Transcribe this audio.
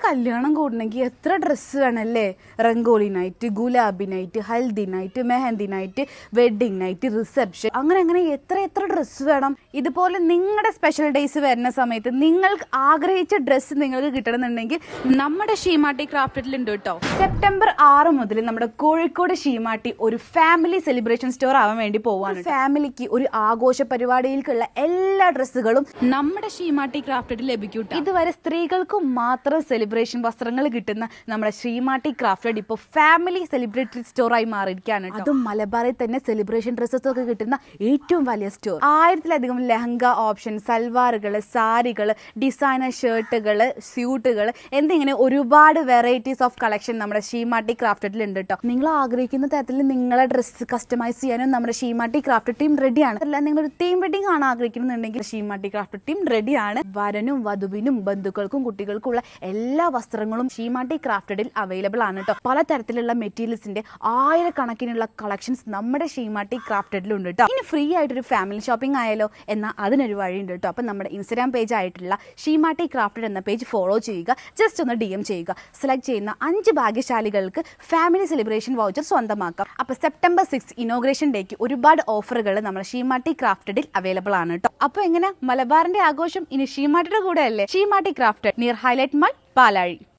കല്യാണം കൂടണമെങ്കിൽ എത്ര ഡ്രസ്സ് വേണമല്ലേ Rangoli night Gulabi night Haldi night Mehndi night wedding night reception അങ്ങനെ അങ്ങനെ എത്ര എത്ര ഡ്രസ്സ് വേണം ഇതുപോലെ നിങ്ങളുടെ സ്പെഷ്യൽ ഡേയ്സ് വരുന്ന സമയത്ത് നിങ്ങൾക്ക് ആഗ്രഹിച്ച ഡ്രസ്സ് നിങ്ങൾക്ക് കിട്ടണമെന്നുണ്ടെങ്കിൽ നമ്മുടെ ഷീമാട്ടി ക്രാഫ്റ്റിൽ ഉണ്ട് കേട്ടോ സെപ്റ്റംബർ ആറ് മുതൽ നമ്മുടെ കോഴിക്കോട് ഷീമാട്ടി ഒരു ഫാമിലി സെലിബ്രേഷൻ സ്റ്റോർ ആവാൻ വേണ്ടി പോവാണ് ഫാമിലിക്ക് ഒരു ആഘോഷ പരിപാടിയിലേക്കുള്ള എല്ലാ ഡ്രസ്സുകളും നമ്മുടെ ഷീമാട്ടി ക്രാഫ്റ്റിൽ ലഭിക്കും ട്ടോ. ഇതുവരെ സ്ത്രീകൾക്ക് മാത്രം സെലിബ്രേഷൻ വസ്ത്രങ്ങൾ കിട്ടുന്ന നമ്മുടെ ശ്രീമാട്ടി ക്രാഫ്റ്റഡ് ഇപ്പോൾ ഫാമിലി സെലിബ്രിറ്റി സ്റ്റോർ ആയി മാറിയിരിക്കുകയാണ് ട്ടോ. അതും മലബാറിൽ തന്നെ സെലിബ്രേഷൻ ഡ്രസ്സസ് ഒക്കെ കിട്ടുന്ന ഏറ്റവും വലിയ സ്റ്റോർ ആയിരത്തിലധികം ലെഹങ്ക ഓപ്ഷൻ സൽവാറുകൾ സാരികൾ ഡിസൈനർ ഷർട്ടുകൾ സ്യൂട്ടുകൾ എന്നിങ്ങനെ ഒരുപാട് വെറൈറ്റീസ് ഓഫ് കളക്ഷൻ നമ്മുടെ ഷീമാട്ടി ക്രാഫ്റ്റഡിൽ ഉണ്ട് കേട്ടോ നിങ്ങൾ ആഗ്രഹിക്കുന്ന തരത്തിൽ നിങ്ങളെ ഡ്രസ്സ് കസ്റ്റമൈസ് ചെയ്യാനും നമ്മുടെ ഷീമാട്ടി ക്രാഫ്റ്റ് ടീം റെഡിയാണ് അല്ല നിങ്ങളൊരു തീം വെഡിങ് ആണ് ആഗ്രഹിക്കുന്നുണ്ടെങ്കിൽ ഷീമാട്ടി ക്രാഫ്റ്റ് ടീം റെഡിയാണ് വരനും വധുവിനും ബന്ധുക്കൾക്കും കുട്ടികൾക്കുള്ള എല്ലാ വസ്ത്രങ്ങളും ഷീമാട്ടി ക്രാഫ്റ്റഡിൽ അവൈലബിൾ ആണ് കേട്ടോ പലതരത്തിലുള്ള മെറ്റീരിയൽസിന്റെ ആയിരക്കണക്കിനുള്ള കളക്ഷൻസ് നമ്മുടെ ഷീമാട്ടി ക്രാഫ്റ്റഡിൽ ഉണ്ട് കേട്ടോ ഇനി ഫ്രീ ആയിട്ടൊരു ഫാമിലി ഷോപ്പിംഗ് ആയാലോ എന്നാൽ അതിനൊരു വഴിയുണ്ട് കേട്ടോ അപ്പം നമ്മുടെ ഇൻസ്റ്റാഗ്രാം പേജ് ആയിട്ടുള്ള ഷീമാട്ടി ക്രാഫ്റ്റഡ് എന്ന പേജ് ഫോളോ ചെയ്യുക ജസ്റ്റ് ഒന്ന് ഡി എം ചെയ്യുക സെലക്ട് ചെയ്യുന്ന അഞ്ച് ഭാഗ്യശാലികൾക്ക് ഫാമിലി സെലിബ്രേഷൻ വൗച്ചർ സ്വന്തമാക്കാം അപ്പൊ സെപ്റ്റംബർ സിക്സ് ഇനോഗ്രേഷൻ ഡേക്ക് ഒരുപാട് ഓഫറുകൾ നമ്മുടെ ഷീമാട്ടി ക്രാഫ്റ്റഡിൽ അവൈലബിൾ ആണ് കേട്ടോ അപ്പൊ എങ്ങനെ മലബാറിന്റെ ആഘോഷം ഇനി ഷീമാട്ടിയുടെ കൂടെ അല്ലേ Seematti crafted near Highlight mall പാലാഴി